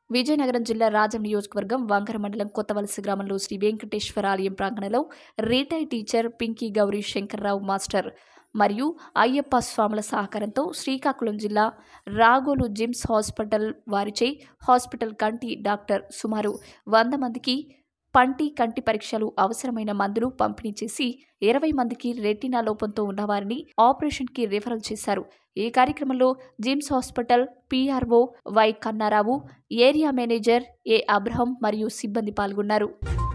విజయనగరం జిల్లా రాజం నియోజకవర్గం వంకర మండలం కొత్తవలస గ్రామంలో శ్రీ వెంకటేశ్వర ఆలయం ప్రాంగణంలో retired teacher Pinky Gowri Shankarrao master మరియు అయ్యప్ప స్వాముల సహకారంతో శ్రీకాకుళం జిల్లా రాగోలు జిమ్స్ హాస్పిటల్ వారిచే హాస్పిటల్ కంటి డాక్టర్ సుమారు వంద మందికి పంటి కంటి పరీక్షలు అవసరమైన మందులు పంపిణీ చేసి ఇరవై మందికి రెటీనా లోపంతో ఉన్నవారిని ఆపరేషన్కి రిఫరల్ చేశారు ఈ కార్యక్రమంలో GEMS hospital PRO Y Kannarao area manager A Abraham మరియు సిబ్బంది పాల్గొన్నారు